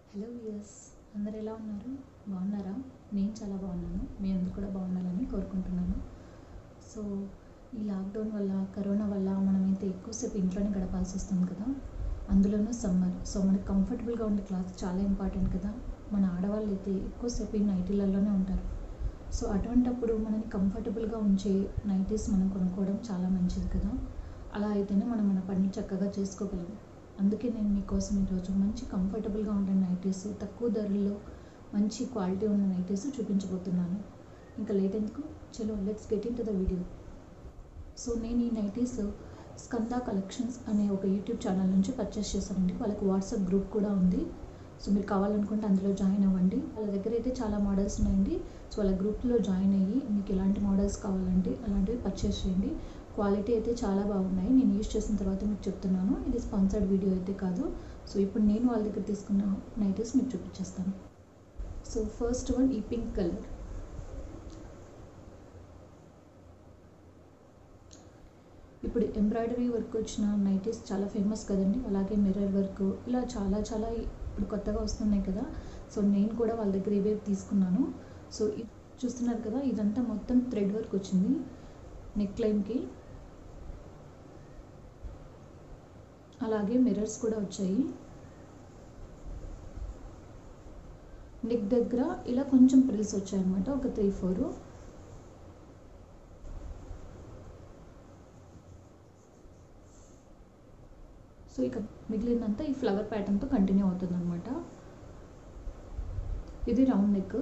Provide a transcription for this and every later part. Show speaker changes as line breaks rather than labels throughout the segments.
hello viewers అందరు ఎలా ఉన్నారు బాగున్నారా నేను చాలా బాగున్నాను మీ అందరు కూడా బాగుండాలని కోరుకుంటున్నాను సో ఈ లాక్డౌన్ వల్ల కరోనా వల్ల మనమైతే ఎక్కువసేపు ఇంట్లోనే గడపాల్సి వస్తుంది కదా అందులోనూ సమ్మర్ సో మనకి కంఫర్టబుల్గా ఉండే క్లాత్ చాలా ఇంపార్టెంట్ కదా మన ఆడవాళ్ళు అయితే ఎక్కువసేపు ఈ నైటీలలోనే ఉంటారు సో అటువంటప్పుడు మనని కంఫర్టబుల్గా ఉంచే నైటీస్ మనం కొనుక్కోవడం చాలా మంచిది కదా అలా అయితేనే మనం మన పని చక్కగా చేసుకోగలం అందుకే నేను మీకోసం ఈరోజు మంచి కంఫర్టబుల్గా ఉండే నైటీస్ తక్కువ ధరల్లో మంచి క్వాలిటీ ఉన్న నైటీస్ చూపించబోతున్నాను ఇంకా లేట్ ఎందుకు చలో let's get into the video so నేను ఈ నైటీస్ స్కంద కలెక్షన్స్ అనే ఒక యూట్యూబ్ ఛానల్ నుంచి పర్చేస్ చేశానండి వాళ్ళకి వాట్సాప్ గ్రూప్ కూడా ఉంది సో మీరు కావాలనుకుంటే అందులో జాయిన్ అవ్వండి వాళ్ళ దగ్గర అయితే చాలా మోడల్స్ ఉన్నాయండి సో వాళ్ళ గ్రూప్లో జాయిన్ అయ్యి మీకు ఎలాంటి మోడల్స్ కావాలంటే అలాంటివి పర్చేస్ చేయండి క్వాలిటీ అయితే చాలా బాగున్నాయి నేను యూజ్ చేసిన తర్వాత మీకు చెప్తున్నాను ఇది స్పాన్సర్డ్ వీడియో అయితే కాదు సో ఇప్పుడు నేను వాళ్ళ దగ్గర తీసుకున్న నైటీస్ మీకు చూపించేస్తాను సో ఫస్ట్ వన్ ఈ పింక్ కలర్ ఇప్పుడు ఎంబ్రాయిడరీ వర్క్ వచ్చిన నైటీస్ చాలా ఫేమస్ కదండి అలాగే మిర్రర్ వర్క్ ఇలా చాలా చాలా ఇప్పుడు కొత్తగా వస్తున్నాయి కదా సో నేను కూడా వాళ్ళ దగ్గర ఇవే తీసుకున్నాను సో ఇది చూస్తున్నారు కదా ఇదంతా మొత్తం థ్రెడ్ వర్క్ వచ్చింది నెక్ లైన్కి అలాగే మిర్రర్స్ కూడా వచ్చాయి నెక్ దగ్గర ఇలా కొంచెం ప్రిల్స్ వచ్చాయి అనమాట ఒక త్రీ ఫోర్ సో ఇక మిగిలినంతా ఈ ఫ్లవర్ ప్యాటర్న్తో కంటిన్యూ అవుతుంది అనమాట ఇది రౌండ్ నెక్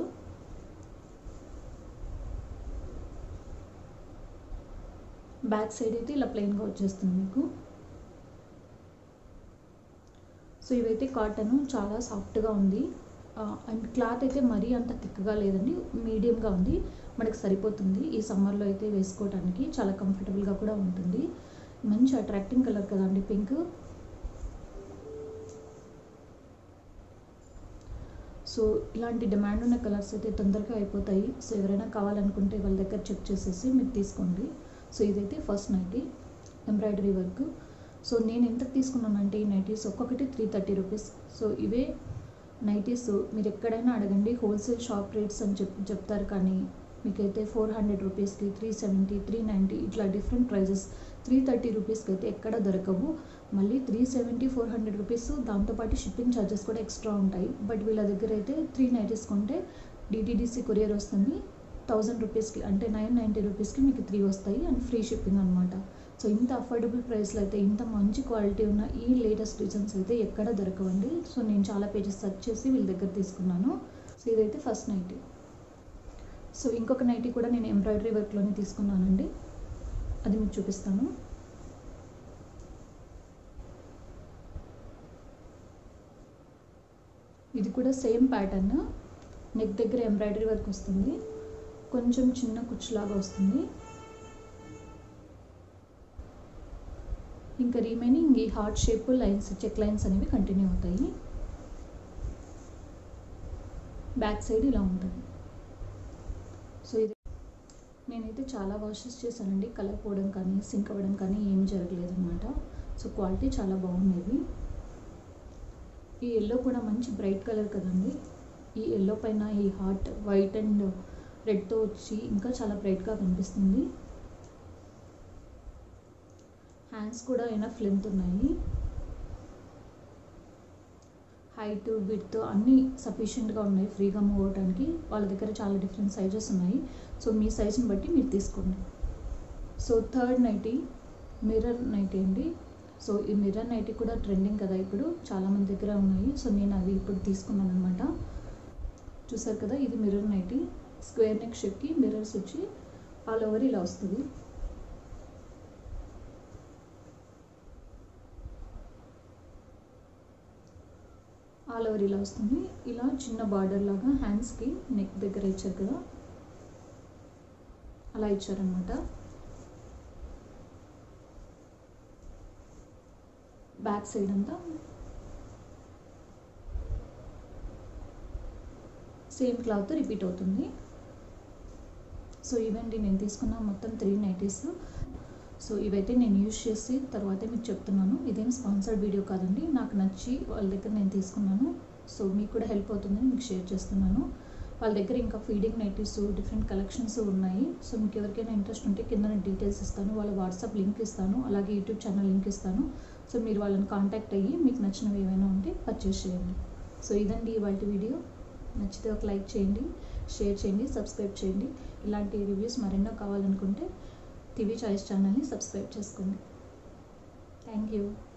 బ్యాక్ సైడ్ అయితే ఇలా ప్లెయిన్గా వచ్చేస్తుంది మీకు సో ఇవైతే కాటన్ చాలా సాఫ్ట్గా ఉంది అండ్ క్లాత్ అయితే మరీ అంత థిక్గా లేదండి మీడియంగా ఉంది మనకు సరిపోతుంది ఈ సమ్మర్లో అయితే వేసుకోవడానికి చాలా కంఫర్టబుల్గా కూడా ఉంటుంది మంచి అట్రాక్టింగ్ కలర్ కదండి పింక్ సో ఇలాంటి డిమాండ్ ఉన్న కలర్స్ అయితే తొందరగా అయిపోతాయి సో ఎవరైనా కావాలనుకుంటే వాళ్ళ దగ్గర చెక్ చేసేసి మీరు తీసుకోండి సో ఇదైతే first nighty embroidery work so నేను ఎంత తీసుకున్నానంటే ఈ నైటీస్ ఒక్కొక్కటి త్రీ థర్టీ రూపీస్ సో ఇవే నైటీస్ మీరు ఎక్కడైనా అడగండి హోల్సేల్ షాప్ రేట్స్ అని చెప్ చెప్తారు కానీ మీకైతే ఫోర్ హండ్రెడ్ రూపీస్కి త్రీ సెవెంటీ త్రీ నైంటీ ఇట్లా డిఫరెంట్ ప్రైజెస్ త్రీ థర్టీ రూపీస్కి అయితే ఎక్కడ దొరకవు మళ్ళీ three seventy four hundred rupees దాంతోపాటు షిప్పింగ్ ఛార్జెస్ కూడా ఎక్స్ట్రా ఉంటాయి బట్ వీళ్ళ దగ్గర అయితే త్రీ నైటీస్ కొంటే డిటీడీసీ కొరియర్ వస్తుంది థౌజండ్ రూపీస్కి అంటే నైన్ నైంటీ రూపీస్కి మీకు త్రీ వస్తాయి అండ్ ఫ్రీ షిప్పింగ్ అనమాట సో ఇంత అఫోర్డబుల్ ప్రైస్లో అయితే ఇంత మంచి క్వాలిటీ ఉన్న ఈ లేటెస్ట్ డిజైన్స్ అయితే ఎక్కడ దొరకవండి సో నేను చాలా పేజెస్ సెర్చ్ చేసి వీళ్ళ దగ్గర తీసుకున్నాను సో ఇదైతే ఫస్ట్ నైటీ సో ఇంకొక నైటీ కూడా నేను ఎంబ్రాయిడరీ వర్క్లోనే తీసుకున్నానండి అది మీకు చూపిస్తాను ఇది కూడా సేమ్ ప్యాటర్న్ నెక్ దగ్గర ఎంబ్రాయిడరీ వర్క్ వస్తుంది కొంచెం చిన్న కుచ్చులాగా వస్తుంది ఇంకా రిమైనింగ్ ఈ heart shape lines check lines అనేవి కంటిన్యూ అవుతాయి బ్యాక్ సైడ్ ఇలా ఉంటుంది సో ఇది నేనైతే చాలా వాషెస్ చేశానండి కలర్ పోవడం కానీ సింక్ అవ్వడం కానీ ఏం జరగలేదు అనమాట సో క్వాలిటీ చాలా బాగుండేది ఈ ఎల్లో కూడా మంచి బ్రైట్ కలర్ కదండి ఈ ఎల్లో పైన ఈ హార్ట్ వైట్ అండ్ రెడ్తో వచ్చి ఇంకా చాలా బ్రైట్గా కనిపిస్తుంది హ్యాండ్స్ కూడా ఎనఫ్ లెంత్ ఉన్నాయి హైట్ విడ్త్ అన్నీ సఫిషియెంట్గా ఉన్నాయి ఫ్రీగా మూవ్ అవడానికి వాళ్ళ దగ్గర చాలా డిఫరెంట్ సైజెస్ ఉన్నాయి సో మీ సైజుని బట్టి మీరు తీసుకోండి so third nighty mirror nighty అండి సో ఈ మిర్రర్ నైటీ కూడా ట్రెండింగ్ కదా ఇప్పుడు చాలామంది దగ్గర ఉన్నాయి సో నేను అవి ఇప్పుడు తీసుకున్నాను అనమాట చూసారు కదా ఇది మిర్రర్ నైటీ స్క్వేర్ నెక్ షేప్కి మిర్రర్స్ వచ్చి ఆల్ ఓవర్ ఇలా వస్తుంది ఆల్ ఓవర్ ఇలా వస్తుంది ఇలా చిన్న బార్డర్ లాగా హ్యాండ్స్కి నెక్ దగ్గర ఇచ్చారు కదా అలా ఇచ్చారనమాట బ్యాక్ సైడ్ అంతా సేమ్ క్లాత్ రిపీట్ అవుతుంది సో ఇవండి నేను తీసుకున్న మొత్తం త్రీ నైటీస్ సో ఇవైతే నేను యూజ్ చేసి తర్వాతే మీకు చెప్తున్నాను ఇదేం స్పాన్సర్డ్ వీడియో కాదండి నాకు నచ్చి వాళ్ళ దగ్గర నేను తీసుకున్నాను సో మీకు కూడా హెల్ప్ అవుతుందని మీకు షేర్ చేస్తున్నాను వాళ్ళ దగ్గర ఇంకా ఫీడింగ్ నైటీస్ డిఫరెంట్ కలెక్షన్స్ ఉన్నాయి సో మీకు ఎవరికైనా ఇంట్రెస్ట్ ఉంటే కింద నేను డీటెయిల్స్ ఇస్తాను వాళ్ళ వాట్సాప్ లింక్ ఇస్తాను అలాగే యూట్యూబ్ ఛానల్ లింక్ ఇస్తాను సో మీరు వాళ్ళని కాంటాక్ట్ అయ్యి మీకు నచ్చినవి ఏమైనా ఉంటే పర్చేస్ చేయండి సో ఇదండి ఇవాళ వీడియో నచ్చితే ఒక లైక్ చేయండి షేర్ చేయండి సబ్స్క్రైబ్ చేయండి ఇలాంటి రివ్యూస్ మరెన్నో కావాలనుకుంటే టీవీ చాయిస్ ఛానల్ని సబ్స్క్రైబ్ చేసుకోండి థ్యాంక్ యూ